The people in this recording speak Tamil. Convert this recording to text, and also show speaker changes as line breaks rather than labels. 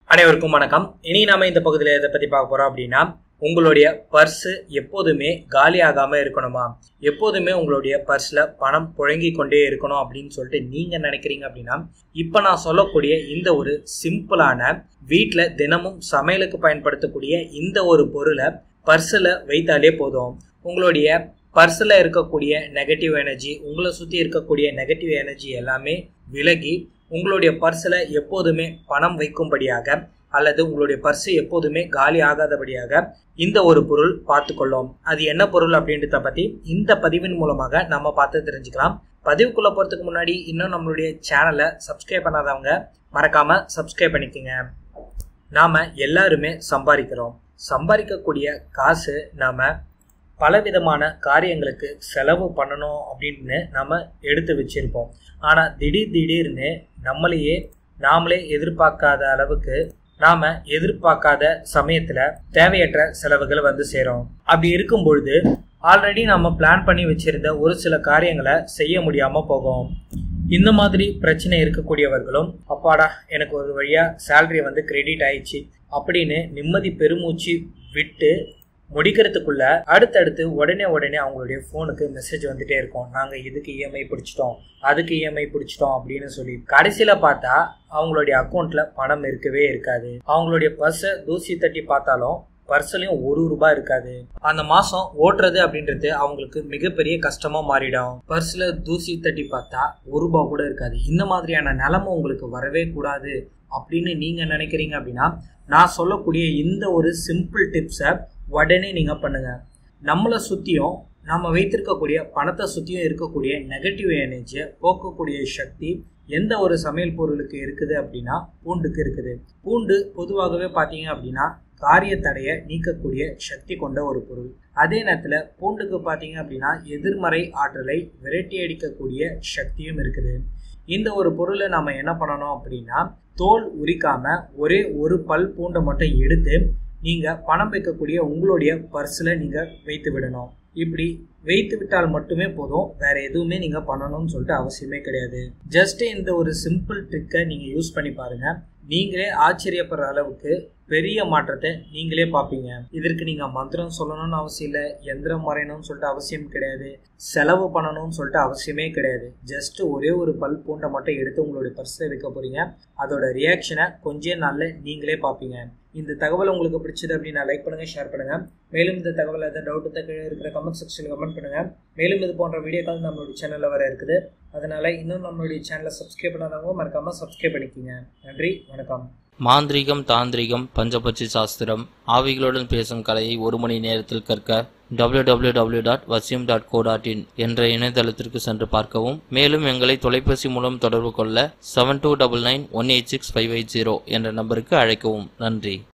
அனைவருக்கும் வணக்கம் இனி நாம இந்த பகுதியில் எதை பத்தி பார்க்க போறோம் அப்படின்னா உங்களுடைய பர்ஸ் எப்போதுமே காலி ஆகாம இருக்கணுமா எப்போதுமே உங்களுடைய பர்ஸ்ல பணம் புழங்கி கொண்டே இருக்கணும் அப்படின்னு சொல்லிட்டு நீங்க நினைக்கிறீங்க அப்படின்னா இப்ப நான் சொல்லக்கூடிய இந்த ஒரு சிம்பிளான வீட்டில் தினமும் சமையலுக்கு பயன்படுத்தக்கூடிய இந்த ஒரு பொருளை பர்ஸில் வைத்தாலே போதும் உங்களுடைய பர்ஸில் இருக்கக்கூடிய நெகட்டிவ் எனர்ஜி உங்களை சுற்றி இருக்கக்கூடிய நெகட்டிவ் எனர்ஜி எல்லாமே விலகி உங்களுடைய பர்ஸில் எப்போதுமே பணம் வைக்கும்படியாக அல்லது உங்களுடைய பர்ஸு எப்போதுமே காலி ஆகாதபடியாக இந்த ஒரு பொருள் பார்த்துக்கொள்ளும் அது என்ன பொருள் அப்படின்றத பற்றி இந்த பதிவின் மூலமாக நம்ம பார்த்து தெரிஞ்சுக்கலாம் பதிவுக்குள்ளே போகிறதுக்கு முன்னாடி இன்னும் நம்மளுடைய சேனலை சப்ஸ்கிரைப் பண்ணாதவங்க மறக்காமல் சப்ஸ்கிரைப் பண்ணிக்கோங்க நாம் எல்லாருமே சம்பாதிக்கிறோம் சம்பாதிக்கக்கூடிய காசு நாம் பலவிதமான காரியங்களுக்கு செலவு பண்ணணும் அப்படின்னு நம்ம எடுத்து வச்சிருப்போம் ஆனால் திடீர் திடீர்னு நம்மளையே நாமளே எதிர்பார்க்காத அளவுக்கு நாம எதிர்பார்க்காத சமயத்துல தேவையற்ற செலவுகள் வந்து சேரும் அப்படி இருக்கும் பொழுது ஆல்ரெடி நம்ம பிளான் பண்ணி வச்சிருந்த ஒரு சில காரியங்களை செய்ய முடியாம போகும் இந்த மாதிரி பிரச்சனை இருக்கக்கூடியவர்களும் அப்பாடா எனக்கு ஒரு வழியா சேலரி வந்து கிரெடிட் ஆயிடுச்சு அப்படின்னு நிம்மதி பெருமூச்சு விட்டு முடிக்கிறதுக்குள்ள அடுத்தடுத்து உடனே உடனே அவங்களுடைய ஃபோனுக்கு மெசேஜ் வந்துட்டே இருக்கும் நாங்கள் இதுக்கு இஎம்ஐ பிடிச்சிட்டோம் அதுக்கு இஎம்ஐ பிடிச்சிட்டோம் அப்படின்னு சொல்லி கடைசியில் பார்த்தா அவங்களுடைய அக்கௌண்ட்ல பணம் இருக்கவே இருக்காது அவங்களுடைய பர்ஸை தூசி தட்டி பார்த்தாலும் பர்ஸ்லயும் ஒரு ரூபாய் இருக்காது அந்த மாசம் ஓட்டுறது அப்படின்றது அவங்களுக்கு மிகப்பெரிய கஷ்டமா மாறிடும் பர்ஸ்ல தூசி தட்டி பார்த்தா ஒரு ரூபாய் கூட இருக்காது இந்த மாதிரியான நிலைமை உங்களுக்கு வரவே கூடாது அப்படின்னு நீங்க நினைக்கிறீங்க அப்படின்னா நான் சொல்லக்கூடிய இந்த ஒரு சிம்பிள் டிப்ஸை உடனே நீங்கள் பண்ணுங்க நம்மளை சுற்றியும் நம்ம வைத்திருக்கக்கூடிய பணத்தை சுற்றியும் இருக்கக்கூடிய நெகட்டிவ் எனர்ஜியை போக்கக்கூடிய சக்தி எந்த ஒரு சமையல் பொருளுக்கு இருக்குது அப்படின்னா பூண்டுக்கு இருக்குது பூண்டு பொதுவாகவே பார்த்தீங்க அப்படின்னா காரிய தடையை நீக்கக்கூடிய சக்தி கொண்ட ஒரு பொருள் அதே நேரத்தில் பூண்டுக்கு பார்த்தீங்க அப்படின்னா எதிர்மறை ஆற்றலை விரட்டி அடிக்கக்கூடிய சக்தியும் இருக்குது இந்த ஒரு பொருளை நம்ம என்ன பண்ணணும் அப்படின்னா தோல் உரிக்காம ஒரே ஒரு பல் பூண்டை மட்டும் எடுத்து நீங்கள் பணம் வைக்கக்கூடிய உங்களுடைய பர்ஸில் நீங்கள் வைத்து விடணும் இப்படி வைத்து விட்டால் மட்டுமே போதும் வேற எதுவுமே நீங்கள் பண்ணணும்னு சொல்லிட்டு அவசியமே கிடையாது ஜஸ்ட் இந்த ஒரு சிம்பிள் ட்ரிக்கை நீங்கள் யூஸ் பண்ணி பாருங்க நீங்களே ஆச்சரியப்படுற அளவுக்கு பெரிய மாற்றத்தை நீங்களே பார்ப்பீங்க இதற்கு நீங்கள் மந்திரம் சொல்லணும்னு அவசியம் இல்லை எந்திரம் வரையணும்னு சொல்லிட்டு அவசியம் கிடையாது செலவு பண்ணணும்னு சொல்லிட்டு அவசியமே கிடையாது ஜஸ்ட் ஒரே ஒரு பல் பூண்டை மட்டும் எடுத்து உங்களுடைய பர்ஸில் வைக்க போறீங்க அதோட ரியாக்ஷனை கொஞ்ச நாளில் நீங்களே பார்ப்பீங்க இந்த தகவல் உங்களுக்கு பிடிச்சது அப்படின்னா லைக் பண்ணுங்க ஷேர் பண்ணுங்க மேலும் இந்த தகவல் ஏதாவது டவுட் கீழே இருக்கிற கமெண்ட் செக்ஷனில் கமெண்ட் பண்ணுங்க மேலும் இது போன்ற வீடியோக்கள் நம்மளுடைய சேனலில் வர இருக்குது அதனால இன்னும் நம்மளுடைய சேனலை சப்ஸ்கிரைப் பண்ணாதவங்க மறக்காம சப்ஸ்கிரைப் பண்ணிக்கோங்க நன்றி வணக்கம்
மாந்திரீகம் தாந்திரிகம் பஞ்சபட்சி சாஸ்திரம் ஆவிகளுடன் பேசும் கலையை ஒரு மணி நேரத்தில் கற்க www.vasyum.co.in டாட் வசியம் டாட் கோ டாட் இன் என்ற இணையதளத்திற்கு சென்று பார்க்கவும் மேலும் எங்களை தொலைபேசி மூலம் தொடர்பு கொள்ள seven two double nine one eight six five eight zero என்ற நம்பருக்கு அழைக்கவும் நன்றி